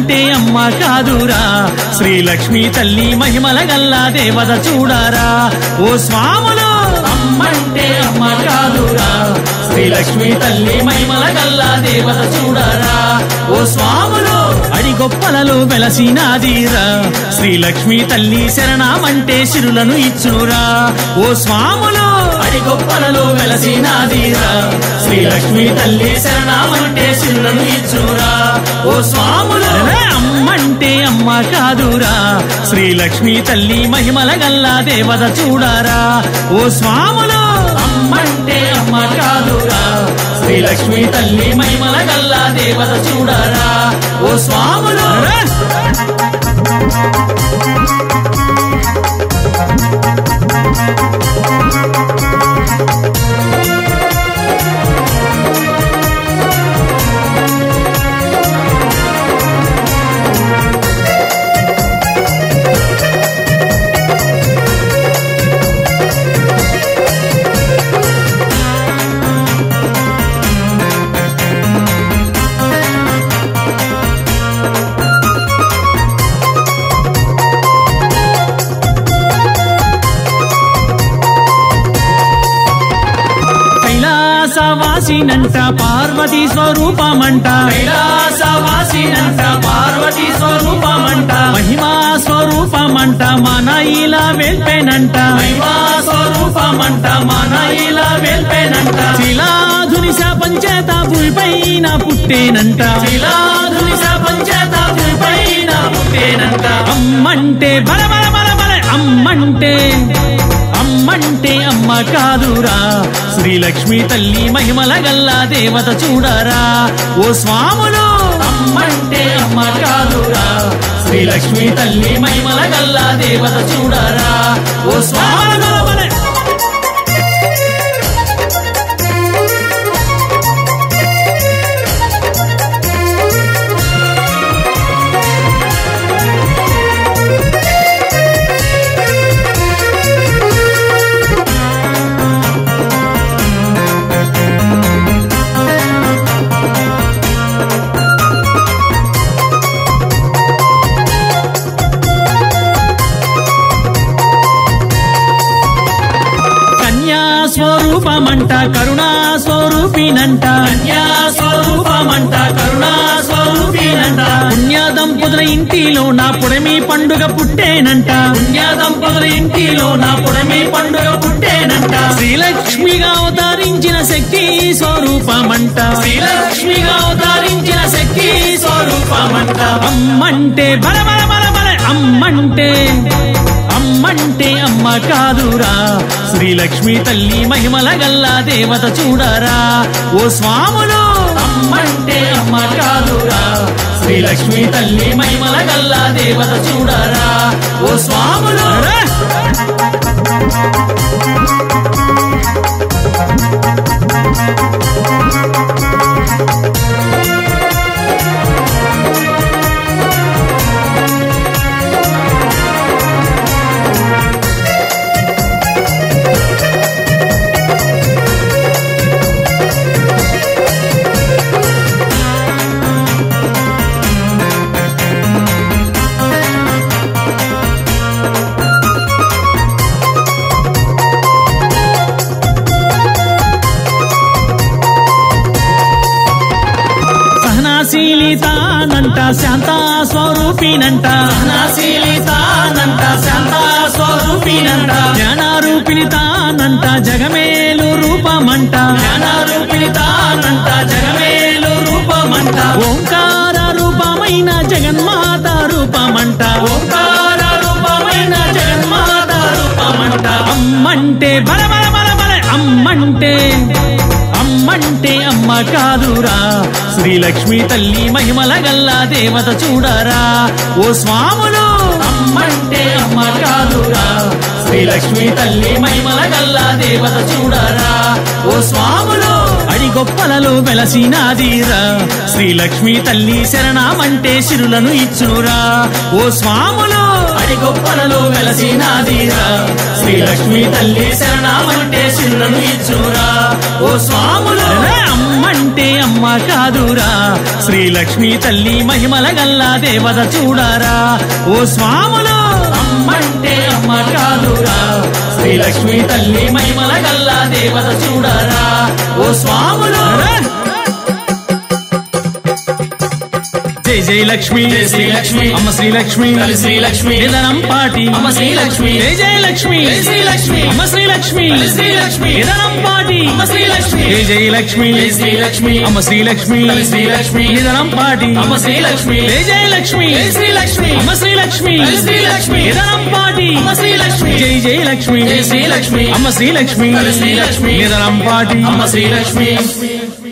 అమ్మంటే అమ్మ కాదురా శ్రీలక్ష్మి తల్లి మహిమల గల్లా దేవత చూడారా ఓ స్వాములు అమ్మంటే అమ్మ కాదురా శ్రీలక్ష్మి తల్లి మహిమల గల్లా దేవత చూడారా ఓ స్వాములు అడి గొప్పలలో వెలసినాదీరా శ్రీలక్ష్మి తల్లి శరణామంటే సిరులను ఇచ్చునురా ఓ స్వాములు అడి గొప్పలలో వెలసినాదీరా శ్రీలక్ష్మి తల్లి శరణామంటే సిరులను ఇచ్చునురా ఓ స్వాములు అమ్మంటే అమ్మ కాదురా శ్రీలక్ష్మి తల్లి మహిమల గల్లా దేవత చూడారా ఓ స్వాములు అమ్మంటే అమ్మ కాదురా శ్రీలక్ష్మి తల్లి మహిమల గల్లా దేవత చూడారా ఓ స్వాములు కైలాసవాసినంట పార్వతీ స్వరూపమంట కైలాసవాసినంట పార్వతీ స్వరూపమంట మహిమా స్వరూపమంట మన ఇలా వెల్పెనంట మహిమా స్వరూపమంట మన ఇలా వెల్పెనంట శిలాధుని పంచేత భూమిపైన పుట్టేనంట శిలాధుని పంచేత భూమిపైన పుట్టేనంట అమ్మంటే బల బల బల బల అమ్మంటే అమ్మంటే అమ్మ కాదురా శ్రీలక్ష్మి తల్లి మహిమల గల్లా దేవత చూడరా ఓ స్వాములు అమ్మంటే అమ్మ కాదురా శ్రీలక్ష్మి తల్లి మహిమల గల్లా దేవత చూడరా ఓ స్వాములు కన్యా స్వరూపమంట కరుణా స్వరూపినంట కన్యా స్వరూపమంట కరుణా స్వరూపినంట పుణ్య దంపతుల ఇంటిలో నా పుడమి పండుగ పుట్టేనంట పుణ్య దంపతుల ఇంటిలో నా పుడమి పండుగ పుట్టేనంట శ్రీలక్ష్మిగా అవతరించిన శక్తి స్వరూపమంట శ్రీలక్ష్మిగా అవతరించిన శక్తి స్వరూపమంట అమ్మంటే బల బల బల బల అమ్మంటే అమ్మంటే అమ్మ కాదురా శ్రీలక్ష్మి తల్లి మహిమల గల్లా దేవత చూడరా ఓ స్వాములు అమ్మంటే అమ్మ కాదురా శ్రీలక్ష్మి తల్లి మహిమల గల్లా దేవత చూడరా ఓ స్వాములు సహనాశీలితానంట శాంత స్వరూపినంట సహనాశీలితానంట శాంత స్వరూపినంట జ్ఞానారూపిణి తానంట జగమేలు రూపమంట జ్ఞానారూపిణి తానంట జగమేలు రూపమంట ఓంకార రూపమైన జగన్మాత రూపమంట ఓంకార రూపమైన జగన్మాత రూపమంట అమ్మంటే బల బల బల బల అమ్మంటే అమ్మంటే అమ్మ కాదురా శ్రీలక్ష్మి తల్లి మహిమల గల్లా దేవత చూడరా ఓ స్వాములు అమ్మంటే అమ్మ కాదురా శ్రీలక్ష్మి తల్లి మహిమల గల్లా దేవత చూడరా ఓ స్వాములు అడి గొప్పలలో వెలసినాదీరా శ్రీలక్ష్మి తల్లి శరణామంటే సిరులను ఇచ్చునురా ఓ స్వాములు పడి గొప్పలలో వెలసినాదిరా శ్రీలక్ష్మి తల్లి శరణామంటే చిన్నను ఇచ్చురా ఓ స్వాములు అమ్మంటే అమ్మ కాదురా శ్రీలక్ష్మి తల్లి మహిమల గల్లా దేవత చూడారా ఓ స్వాములు అమ్మంటే అమ్మ కాదురా శ్రీలక్ష్మి తల్లి మహిమల గల్లా దేవత చూడారా ఓ స్వాములు జై జై లక్ష్మి జై శ్రీలక్ష్మి. అమ్మ శ్రీలక్ష్మి తల్లి శ్రీలక్ష్మి. నిదనం పాటి అమ్మ శ్రీలక్ష్మి. జై జై లక్ష్మి జై శ్రీలక్ష్మి. అమ్మ శ్రీలక్ష్మి తల్లి శ్రీలక్ష్మి. నిదనం పాటి అమ్మ శ్రీలక్ష్మి. జై జై లక్ష్మి జై శ్రీలక్ష్మి. అమ్మ శ్రీలక్ష్మి తల్లి శ్రీలక్ష్మి. నిదనం పాటి అమ్మ శ్రీలక్ష్మి. జై జై లక్ష్మి జై శ్రీలక్ష్మి. అమ్మ శ్రీలక్ష్మి తల్లి శ్రీలక్ష్మి. నిదనం పాటి అమ్మ శ్రీలక్ష్మి. జై జై లక్ష్మి జై శ్రీలక్ష్మి. అమ్మ శ్రీలక్ష్మి తల్లి శ్రీలక్ష్మి. నిదనం పాటి అమ్మ శ్రీలక్ష్మి